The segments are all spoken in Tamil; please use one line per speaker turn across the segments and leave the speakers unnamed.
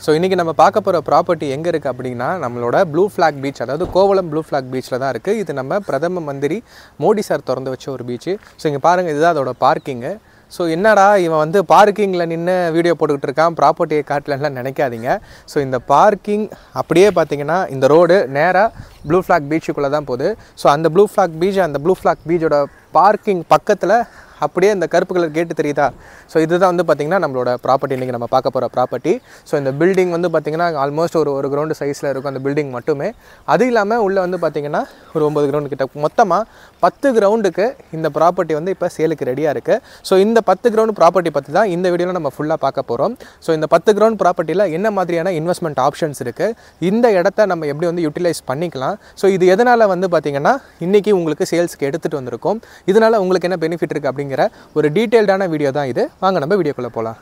ஸோ இன்றைக்கி நம்ம பார்க்க போகிற ப்ராப்பர்ட்டி எங்கே இருக்குது அப்படின்னா நம்மளோட ப்ளூ ஃப்ளாக் பீச் அதாவது கோவளம் ப்ளூ ஃப்ளாக் பீச்சில் தான் இருக்குது இது நம்ம பிரதம மந்திரி மோடி சார் திறந்து வச்ச ஒரு பீச்சு ஸோ இங்கே பாருங்கள் இதுதான் அதோட பார்க்கிங்கு ஸோ என்னடா இவன் வந்து பார்க்கிங்கில் நின்று வீடியோ போட்டுக்கிட்டு இருக்கான் ப்ராப்பர்ட்டியை காட்டலன்னுலாம் நினைக்காதீங்க ஸோ இந்த பார்க்கிங் அப்படியே பார்த்தீங்கன்னா இந்த ரோடு நேராக ப்ளூ ஃப்ளாக் பீச்சுக்குள்ளே தான் போகுது ஸோ அந்த ப்ளூ ஃப்ளாக் பீச் அந்த ப்ளூ ஃப்ளாக் பீச்சோட பார்க்கிங் பக்கத்தில் அப்படியே இந்த கருப்பு கலர் கேட்டு தெரியுதா ஸோ இதுதான் வந்து பார்த்திங்கன்னா நம்மளோட ப்ராப்பர்ட்டி இன்றைக்கி நம்ம பார்க்க போகிற ப்ராப்பர்ட்டி ஸோ இந்த பில்டிங் வந்து பார்த்திங்கன்னா ஆல்மோஸ்ட் ஒரு ஒரு கிரவுண்டு சைஸில் இருக்கும் அந்த பில்டிங் மட்டுமே அது இல்லாமல் உள்ளே வந்து பார்த்திங்கன்னா ஒரு ஒம்பது கிரவுண்டு கிட்ட மொத்தமாக பத்து கிரவுண்டுக்கு இந்த ப்ராப்பர்ட்டி வந்து இப்போ சேலுக்கு ரெடியாக இருக்குது ஸோ இந்த பத்து கிரவுண்ட் ப்ராப்பர்ட்டி பற்றி தான் இந்த வீடியோவில் நம்ம ஃபுல்லாக பார்க்க போகிறோம் ஸோ இந்த பத்து கிரவுண்ட் ப்ராப்பர்ட்டியில் என்ன மாதிரியான இன்வெஸ்ட்மெண்ட் ஆப்ஷன்ஸ் இருக்குது இந்த இடத்த நம்ம எப்படி வந்து யூட்டிலைஸ் பண்ணிக்கலாம் ஸோ இது எதனால் வந்து பார்த்திங்கன்னா இன்றைக்கி உங்களுக்கு சேல்ஸ்க்கு எடுத்துகிட்டு வந்திருக்கோம் இதனால் உங்களுக்கு என்ன பெனிஃபிட் இருக்குது அப்படிங்கிற ஒரு டீட்டெயில்டான வீடியோ தான் இது வாங்க நம்ம வீடியோக்குள்ளே போகலாம்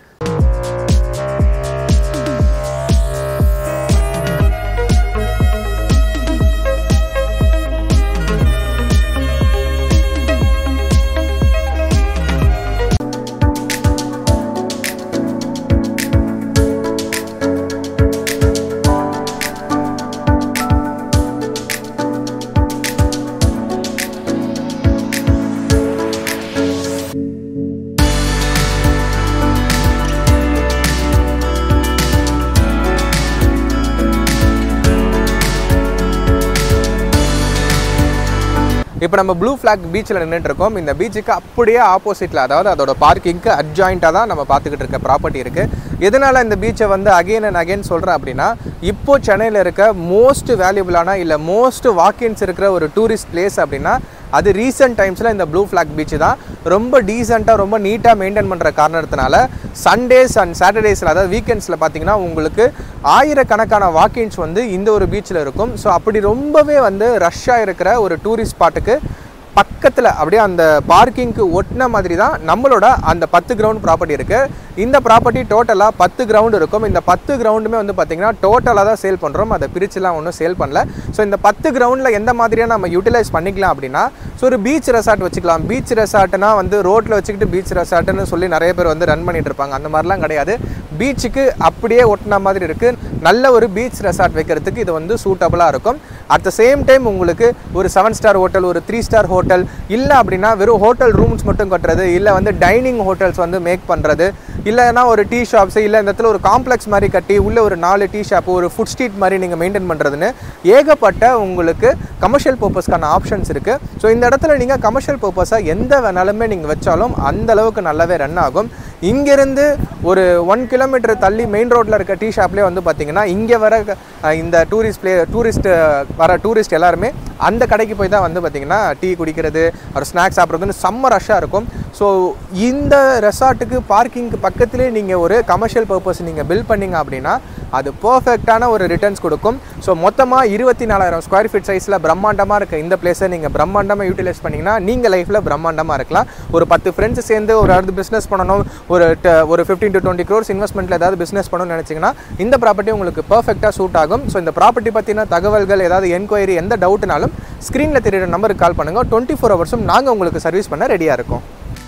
இப்போ நம்ம ப்ளூ ஃப்ளாக் பீச்சில் நின்றுட்டு இருக்கோம் இந்த பீச்சுக்கு அப்படியே ஆப்போசிட்டில் அதாவது அதோட பார்க்கிங்க்கு அட்ஜாயிண்ட்டாக தான் நம்ம பார்த்துக்கிட்டு இருக்க ப்ராப்பர்ட்டி இருக்குது எதனால் இந்த பீச்சை வந்து அகைன் அண்ட் அகைன் சொல்கிறேன் அப்படின்னா இப்போ சென்னையில் இருக்க மோஸ்ட் வேல்யூபிளான இல்லை மோஸ்ட் வாக்கின்ஸ் இருக்கிற ஒரு டூரிஸ்ட் பிளேஸ் அப்படின்னா அது ரீசெண்ட் டைம்ஸில் இந்த ப்ளூ ஃப்ளாக் பீச் தான் ரொம்ப டீசெண்டாக ரொம்ப நீட்டாக மெயின்டைன் பண்ணுற காரணத்தினால சண்டேஸ் அண்ட் சாட்டர்டேஸில் அதாவது வீக்கெண்ட்ஸில் பார்த்தீங்கன்னா உங்களுக்கு ஆயிரக்கணக்கான வாக்கின்ஸ் வந்து இந்த ஒரு பீச்சில் இருக்கும் ஸோ அப்படி ரொம்பவே வந்து ரஷ்ஷாக இருக்கிற ஒரு டூரிஸ்ட் ஸ்பாட்டுக்கு பக்கத்தில் அப்படியே அந்த பார்க்கிங்க்கு ஒட்டின மாதிரி தான் நம்மளோட அந்த பத்து கிரவுண்ட் ப்ராப்பர்ட்டி இருக்குது இந்த ப்ராப்பர்ட்டி டோட்டலாக பத்து கிரவுண்ட் இருக்கும் இந்த பத்து கிரவுண்டுமே வந்து பார்த்திங்கன்னா டோட்டலாக தான் சேல் பண்ணுறோம் அதை பிரிச்சுலாம் ஒன்றும் சேல் பண்ணல ஸோ இந்த பத்து கிரவுண்டில் எந்த மாதிரியாக நம்ம யூட்டிலைஸ் பண்ணிக்கலாம் அப்படின்னா ஸோ ஒரு பீச் ரெசார்ட் வச்சுக்கலாம் பீச் ரெசார்ட்னா வந்து ரோட்டில் வச்சுக்கிட்டு பீச் ரெசார்ட்னு சொல்லி நிறைய பேர் வந்து ரன் பண்ணிட்டு இருப்பாங்க அந்த மாதிரிலாம் கிடையாது பீச்சுக்கு அப்படியே ஒட்டின மாதிரி இருக்குது நல்ல ஒரு பீச் ரெசார்ட் வைக்கிறதுக்கு இது வந்து சூட்டபுளாக இருக்கும் அட் த சேம் டைம் உங்களுக்கு ஒரு செவன் ஸ்டார் ஹோட்டல் ஒரு த்ரீ ஸ்டார் ஹோட்டல் இல்லை அப்படின்னா வெறும் ஹோட்டல் ரூம்ஸ் மட்டும் கட்டுறது இல்லை வந்து டைனிங் ஹோட்டல்ஸ் வந்து மேக் பண்ணுறது இல்லைன்னா ஒரு டீ ஷாப்ஸ் இல்லை இந்த இடத்துல ஒரு காம்ப்ளெக்ஸ் மாதிரி கட்டி உள்ள ஒரு நாலு டீ ஷாப் ஒரு ஃபுட் ஸ்ட்ரீட் மாதிரி நீங்கள் மெயின்டைன் பண்ணுறதுன்னு ஏகப்பட்ட உங்களுக்கு கமர்ஷியல் பர்பஸ்க்கான ஆப்ஷன்ஸ் இருக்குது ஸோ இந்த இடத்துல நீங்கள் கமர்ஷியல் பர்பஸாக எந்த வேணாலுமே நீங்கள் வச்சாலும் அந்த அளவுக்கு நல்லாவே ரன் ஆகும் இங்கேருந்து ஒரு ஒன் கிலோமீட்டர் தள்ளி மெயின் ரோட்டில் இருக்க டீ ஷாப்லேயே வந்து பார்த்தீங்கன்னா இங்கே வர அஹ், இந்த டூரிஸ்ட் பிளே டூரிஸ்ட் வர டூரிஸ்ட் எல்லாருமே அந்த கடைக்கு போய் தான் வந்து பார்த்திங்கன்னா டீ குடிக்கிறது ஒரு ஸ்நாக்ஸ் சாப்பிட்றதுன்னு செம்ம ரஷ்ஷாக இருக்கும் ஸோ இந்த ரெசார்ட்டுக்கு பார்க்கிங்க்கு பக்கத்துலேயே நீங்கள் ஒரு கமர்ஷியல் பர்பஸ் நீங்கள் பில் பண்ணீங்க அப்படின்னா அது பர்ஃபெக்டான ஒரு ரிட்டர்ன்ஸ் கொடுக்கும் ஸோ மொத்தமாக இருபத்தி நாலாயிரம் ஸ்கொயர் ஃபீட் சைஸில் பிரம்மாண்டமாக இருக்க இந்த பிளேஸை நீங்கள் பிரம்மாண்டமாக யூட்டிலைஸ் பண்ணிங்கன்னா நீங்கள் லைஃப்பில் பிரம்மாண்டமாக இருக்கலாம் ஒரு பத்து ஃப்ரெண்ட்ஸ் சேர்ந்து ஒரு அடுத்து பிஸ்னஸ் பண்ணணும் ஒரு ட- ஒரு ஃபிஃப்டீன் டு டுவெண்ட்டி க்ரோர்ஸ் இன்வெஸ்ட்மெண்ட்டில் ஏதாவது பிஸ்னஸ் பண்ணணும்னு நினச்சிங்கன்னா இந்த ப்ராப்பர்ட்டி உங்களுக்கு பர்ஃபெக்டாக சூட் ஆகும் ஸோ இந்த ப்ராப்பர்ட்டி பற்றின தகவல்கள் ஏதாவது என்கொயரி எந்த டவுட்னாலும் ஸ்க்ரீனில் தெரியுற நம்பருக்கு கால் பண்ணுங்கள் டுவெண்ட்டி ஃபோர் ஹவர்ஸும் நாங்கள் உங்களுக்கு சர்வீஸ் பண்ண ரெடியாக இருக்கோம்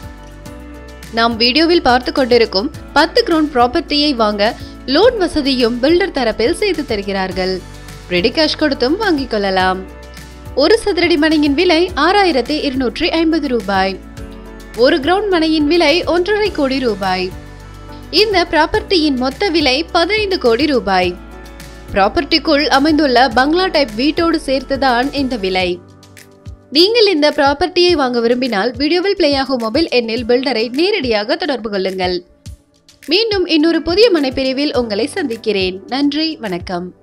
நாம் வீடியோவில் பார்த்து கொண்டிருக்கும் பத்து கிரவுண்ட் ப்ராப்பர்ட்டியை வாங்க லோன் வசதியும் பில்டர் தரப்பில் செய்து தருகிறார்கள் ரெடி கேஷ் கொடுத்தும் வாங்கிக் கொள்ளலாம் ஒரு சதுரடி மனையின் விலை ஆறாயிரத்தி இருநூற்றி ஐம்பது ரூபாய் ஒரு கிரவுண்ட் மனையின் விலை ஒன்றரை கோடி ரூபாய் இந்த ப்ராப்பர்ட்டியின் மொத்த விலை பதினைந்து கோடி ரூபாய் ப்ராப்பர்ட்டிக்குள் அமைந்துள்ள பங்களா டைப் வீட்டோடு சேர்த்துதான் இந்த விலை நீங்கள் இந்த ப்ராப்பர்ட்டியை வாங்க விரும்பினால் வீடியோவில் பிளே ஆகும் மொபைல் எண்ணில் பில்டரை நேரடியாக தொடர்பு கொள்ளுங்கள் மீண்டும் இன்னொரு புதிய மனைப்பிரிவில் உங்களை சந்திக்கிறேன் நன்றி வணக்கம்